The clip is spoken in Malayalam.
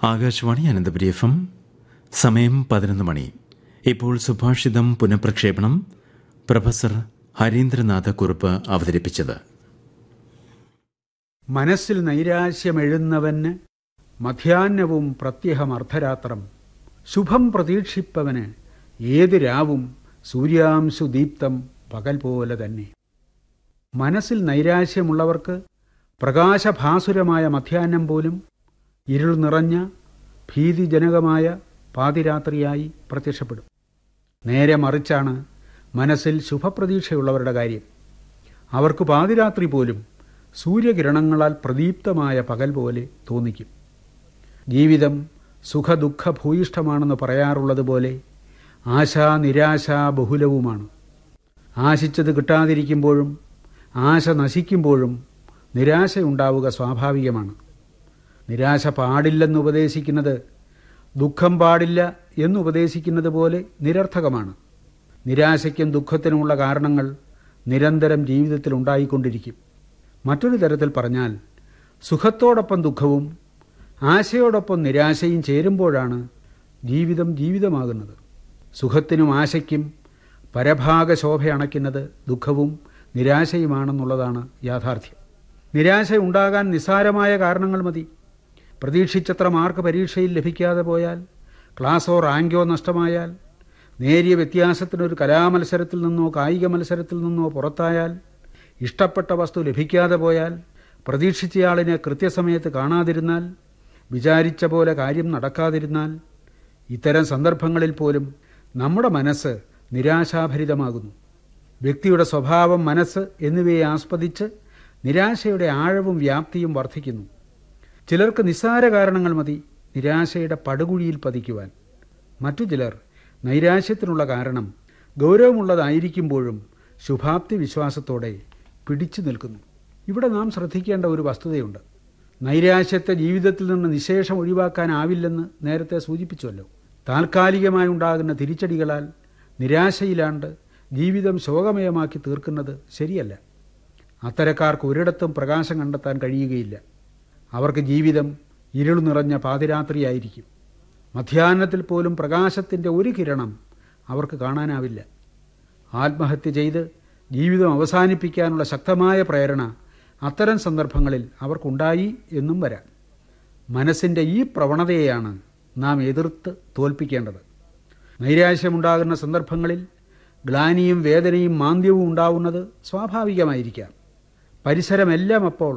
ആകാശവാണി അനന്തപുരി എഫ് എം സമയം പതിനൊന്ന് മണി ഇപ്പോൾ സുഭാഷിതം പുനഃപ്രക്ഷേപണം പ്രൊഫസർ ഹരീന്ദ്രനാഥ കുറുപ്പ് അവതരിപ്പിച്ചത് മനസ്സിൽ നൈരാശ്യമെഴുന്നവന് മധ്യാഹ്നവും പ്രത്യഹം അർദ്ധരാത്രം ശുഭം പ്രതീക്ഷിപ്പവന് ഏത് രാവും സൂര്യാംശു ദീപ്തം പകൽ പോലെ തന്നെ മനസ്സിൽ നൈരാശ്യമുള്ളവർക്ക് പ്രകാശഭാസുരമായ മധ്യാഹ്നം പോലും ഇരുൾ നിറഞ്ഞ ഭീതിജനകമായ പാതിരാത്രിയായി പ്രത്യക്ഷപ്പെടും നേരെ മറിച്ചാണ് മനസ്സിൽ ശുഭപ്രതീക്ഷയുള്ളവരുടെ കാര്യം അവർക്ക് പാതിരാത്രി പോലും സൂര്യകിരണങ്ങളാൽ പ്രദീപ്തമായ പകൽ പോലെ തോന്നിക്കും ജീവിതം സുഖദുഃഖ ഭൂയിഷ്ഠമാണെന്ന് പറയാറുള്ളതുപോലെ ആശാ നിരാശ ബഹുലവുമാണ് ആശിച്ചത് കിട്ടാതിരിക്കുമ്പോഴും ആശ നശിക്കുമ്പോഴും നിരാശയുണ്ടാവുക സ്വാഭാവികമാണ് നിരാശ പാടില്ലെന്ന് ഉപദേശിക്കുന്നത് ദുഃഖം പാടില്ല എന്നുപദേശിക്കുന്നത് പോലെ നിരർത്ഥകമാണ് നിരാശയ്ക്കും ദുഃഖത്തിനുമുള്ള കാരണങ്ങൾ നിരന്തരം ജീവിതത്തിൽ ഉണ്ടായിക്കൊണ്ടിരിക്കും മറ്റൊരു തരത്തിൽ പറഞ്ഞാൽ സുഖത്തോടൊപ്പം ദുഃഖവും ആശയോടൊപ്പം നിരാശയും ചേരുമ്പോഴാണ് ജീവിതം ജീവിതമാകുന്നത് സുഖത്തിനും ആശയ്ക്കും പരഭാഗ ശോഭ അണയ്ക്കുന്നത് ദുഃഖവും നിരാശയുമാണെന്നുള്ളതാണ് യാഥാർത്ഥ്യം നിരാശ ഉണ്ടാകാൻ നിസ്സാരമായ കാരണങ്ങൾ മതി പ്രതീക്ഷിച്ചത്ര മാർക്ക് പരീക്ഷയിൽ ലഭിക്കാതെ പോയാൽ ക്ലാസ്സോ റാങ്കോ നഷ്ടമായാൽ നേരിയ വ്യത്യാസത്തിനൊരു കലാമത്സരത്തിൽ നിന്നോ കായിക മത്സരത്തിൽ നിന്നോ പുറത്തായാൽ ഇഷ്ടപ്പെട്ട വസ്തു ലഭിക്കാതെ പോയാൽ പ്രതീക്ഷിച്ചയാളിനെ കൃത്യസമയത്ത് കാണാതിരുന്നാൽ വിചാരിച്ച പോലെ കാര്യം നടക്കാതിരുന്നാൽ ഇത്തരം സന്ദർഭങ്ങളിൽ പോലും നമ്മുടെ മനസ്സ് നിരാശാഭരിതമാകുന്നു വ്യക്തിയുടെ സ്വഭാവം മനസ്സ് എന്നിവയെ ആസ്പദിച്ച് നിരാശയുടെ ആഴവും വ്യാപ്തിയും വർദ്ധിക്കുന്നു ചിലർക്ക് നിസ്സാര കാരണങ്ങൾ മതി നിരാശയുടെ പടുകുഴിയിൽ പതിക്കുവാൻ മറ്റു ചിലർ നൈരാശ്യത്തിനുള്ള കാരണം ഗൗരവമുള്ളതായിരിക്കുമ്പോഴും ശുഭാപ്തി വിശ്വാസത്തോടെ പിടിച്ചു നിൽക്കുന്നു ഇവിടെ നാം ശ്രദ്ധിക്കേണ്ട ഒരു വസ്തുതയുണ്ട് നൈരാശ്യത്തെ ജീവിതത്തിൽ നിന്ന് നിശേഷം ഒഴിവാക്കാനാവില്ലെന്ന് നേരത്തെ സൂചിപ്പിച്ചുവല്ലോ താൽക്കാലികമായി ഉണ്ടാകുന്ന തിരിച്ചടികളാൽ നിരാശയിലാണ്ട് ജീവിതം ശോകമയമാക്കി തീർക്കുന്നത് ശരിയല്ല അത്തരക്കാർക്ക് ഒരിടത്തും പ്രകാശം കണ്ടെത്താൻ കഴിയുകയില്ല അവർക്ക് ജീവിതം ഇരുൾ നിറഞ്ഞ പാതിരാത്രിയായിരിക്കും മധ്യാഹ്നത്തിൽ പോലും പ്രകാശത്തിൻ്റെ ഒരു കിരണം അവർക്ക് കാണാനാവില്ല ആത്മഹത്യ ചെയ്ത് ജീവിതം അവസാനിപ്പിക്കാനുള്ള ശക്തമായ പ്രേരണ അത്തരം സന്ദർഭങ്ങളിൽ അവർക്കുണ്ടായി എന്നും വരാം മനസ്സിൻ്റെ ഈ പ്രവണതയെയാണ് നാം എതിർത്ത് തോൽപ്പിക്കേണ്ടത് നൈരാശ്യമുണ്ടാകുന്ന സന്ദർഭങ്ങളിൽ ഗ്ലാനിയും വേദനയും മാന്ദ്യവും ഉണ്ടാവുന്നത് സ്വാഭാവികമായിരിക്കാം പരിസരമെല്ലാം അപ്പോൾ